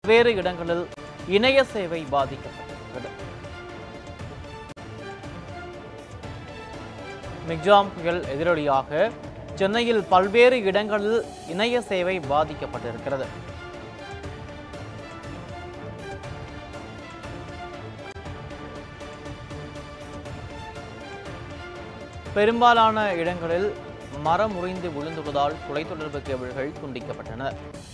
பல்வேறு இடங்களில் இணைய சேவை பாதிக்கப்பட்டிருக்கிறது மிக்ஜாம் புயல் எதிரொலியாக சென்னையில் பல்வேறு இடங்களில் இணைய சேவை பாதிக்கப்பட்டிருக்கிறது பெரும்பாலான இடங்களில் மரம் முறிந்து விழுந்துள்ளதால் தொலைத்தொடர்பு கேபிள்கள் துண்டிக்கப்பட்டன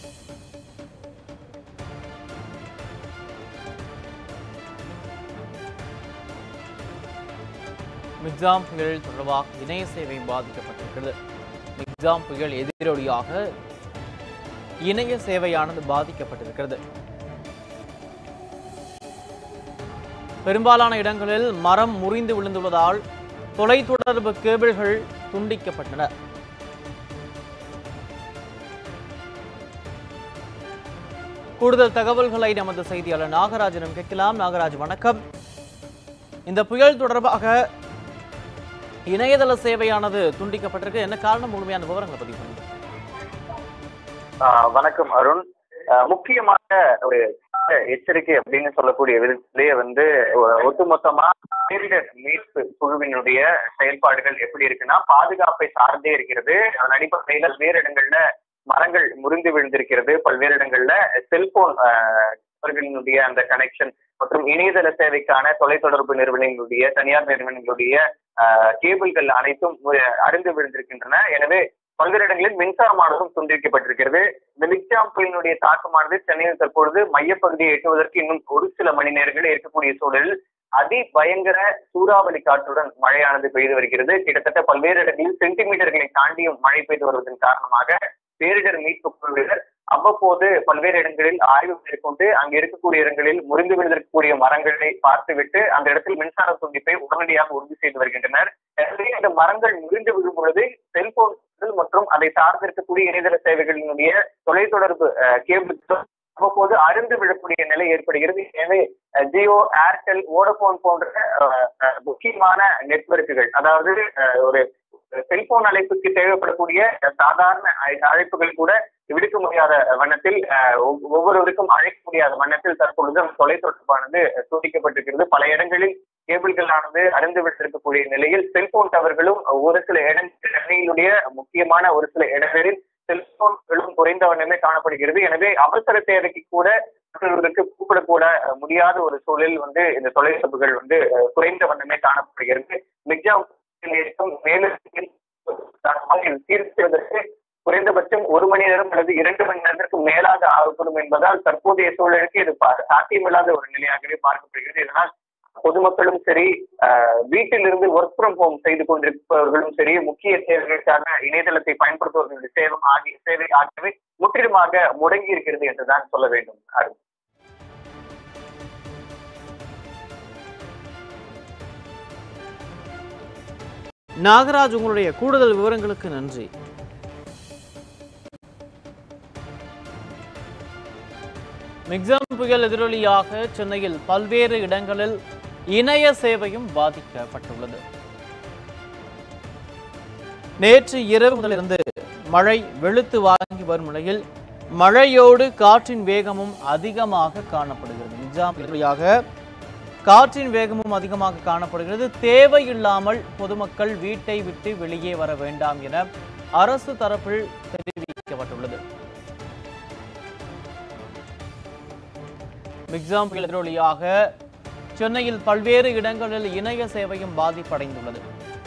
மிக்ஸாம் புயல் தொடர்பாக இணைய சேவை பாதிக்கப்பட்டிருக்கிறது மிக்ஸாம் புயல் எதிரொலியாக இணைய சேவையானது பாதிக்கப்பட்டிருக்கிறது பெரும்பாலான இடங்களில் மரம் முறிந்து விழுந்துள்ளதால் தொலைத்தொடர்பு கேபிள்கள் துண்டிக்கப்பட்டன கூடுதல் தகவல்களை நமது செய்தியாளர் நாகராஜனிடம் கேட்கலாம் நாகராஜ் வணக்கம் இந்த புயல் தொடர்பாக இணையதள சேவையானது துண்டிக்கப்பட்டிருக்கு என்ன காரணம் முழுமையான விவரங்களை பதிவு பண்ணுங்க ஆஹ் வணக்கம் அருண் ஆஹ் முக்கியமான ஒரு எச்சரிக்கை அப்படின்னு சொல்லக்கூடிய விதத்திலேயே வந்து ஒ- ஒட்டுமொத்தமா பேரிடர் மீட்பு குழுவினுடைய செயல்பாடுகள் எப்படி இருக்குன்னா பாதுகாப்பை சார்ந்தே இருக்கிறது அதன் அடிப்படையில வேறு இடங்கள்ல மரங்கள் முறிந்து விழுந்திருக்கிறது பல்வேறு இடங்கள்ல செல்போன் அவர்களினுடைய அந்த கனெக்ஷன் மற்றும் இணையதள சேவைக்கான தொலைத்தொடர்பு நிறுவனங்களுடைய தனியார் நிறுவனங்களுடைய ஆஹ் கேபிள்கள் அனைத்தும் மு- அறுந்து விழுந்திருக்கின்றன எனவே பல்வேறு இடங்களில் மின்சாரமானதும் துண்டிக்கப்பட்டிருக்கிறது இந்த மிக்ஜாம் புயலினுடைய தாக்கமானது சென்னையில் தற்பொழுது மையப்பகுதியை எட்டுவதற்கு இன்னும் ஒரு சில மணி நேரங்களே இருக்கக்கூடிய சூழலில் அதி பயங்கர சூறாவளி காற்றுடன் மழையானது பெய்து வருகிறது கிட்டத்தட்ட பல்வேறு இடங்களில் சென்டிமீட்டர்களை தாண்டியும் மழை பெய்து வருவதன் காரணமாக பேரிடர் மீட்பு குழுவினர் அவ்வப்போது பல்வேறு இடங்களில் ஆய்வு மேற்கொண்டு அங்கு இருக்கக்கூடிய இடங்களில் முறிந்து விழுந்திருக்கக்கூடிய மரங்களை பார்த்துவிட்டு அந்த இடத்தில் மின்சார துண்டிப்பை உடனடியாக உறுதி செய்து வருகின்றனர் எனவே இந்த மரங்கள் முறிந்து விழும் பொழுது செல்போன்கள் மற்றும் அதை சார்ந்திருக்கக்கூடிய இணையதள சேவைகளினுடைய தொலைத்தொடர்பு அஹ், கேபிள்கள் அவ்வப்போது அருந்து விழக்கூடிய நிலை ஏற்படுகிறது எனவே அஹ், ஜியோ ஏர்டெல் வோடபோன் போன்ற அஹ், அஹ், முக்கியமான நெட்வொர்க்குகள் அதாவது அஹ், ஒரு செல்போன் அழைப்புக்கு தேவைப்படக்கூடிய சாதாரண அழை- அழைப்புகள் கூட விடுக்க முடியாத வண்ணத்தில் அஹ், ஒவ்- ஒவ்வொருவருக்கும் அழைக்க முடியாத வண்ணத்தில் தற்பொழுது அந்த தொலைத்தொடர்பானது துண்டிக்கப்பட்டிருக்கிறது பல இடங்களில் கேபிள்களானது அருந்து விட்டிருக்கக்கூடிய நிலையில் செல்போன் டவர்களும் ஒரு சில இடங்களில் சென்னையிலுடைய முக்கியமான ஒரு சில இடங்களில் செல்போன்களும் குறைந்த வண்ணமே காணப்படுகிறது எனவே அவசர தேவைக்கு கூட மற்றவர்களுக்கு கூப்பிடக்கூட முடியாத ஒரு சூழலில் வந்து இந்த தொலைத்தொடர்புகள் வந்து அஹ், குறைந்த வண்ணமே காணப்படுகிறது மிக்ஜாம் இருக்கும் மேலும் தீர்ப்பதற்கு குறைந்தபட்சம் ஒரு மணி நேரம் அல்லது இரண்டு மணி நேரத்திற்கு மேலாக ஆகக்கூடும் என்பதால் தற்போதைய சூழலுக்கு இது பா- சாத்தியமில்லாத ஒரு நிலையாகவே பார்க்கப்படுகிறது இதனால் பொதுமக்களும் சரி அஹ், வீட்டிலிருந்து ஒர்க் ஃப்ரம் ஹோம் செய்து கொண்டிருப்பவர்களும் சரி முக்கிய சேவைகளுக்கான இணையதளத்தை பயன்படுத்துவர்களுடைய சேவை ஆகிய சேவை ஆகியவை முற்றிலுமாக முடங்கி இருக்கிறது என்றுதான் சொல்ல வேண்டும் அருண். நாகராஜ் உங்களுடைய கூடுதல் விவரங்களுக்கு நன்றி மிக்ஸாம் புயல் எதிரொலியாக சென்னையில் பல்வேறு இடங்களில் இணைய சேவையும் பாதிக்கப்பட்டுள்ளது நேற்று இரவு முதலிருந்து மழை வெளுத்து வாங்கி வரும் நிலையில் மழையோடு காற்றின் வேகமும் அதிகமாக காணப்படுகிறது மிக்ஸாம் புயல் எதிரொலியாக காற்றின் வேகமும் அதிகமாக காணப்படுகிறது தேவையில்லாமல் பொதுமக்கள் வீட்டை விட்டு வெளியே வர வேண்டாம் என அரசு தரப்பில் தெரிவிக்கப்பட்டுள்ளது மிக்ஸாம் புயல் எதிரொலியாக சென்னையில் பல்வேறு இடங்களில் இணைய சேவையும் பாதிப்படைந்துள்ளது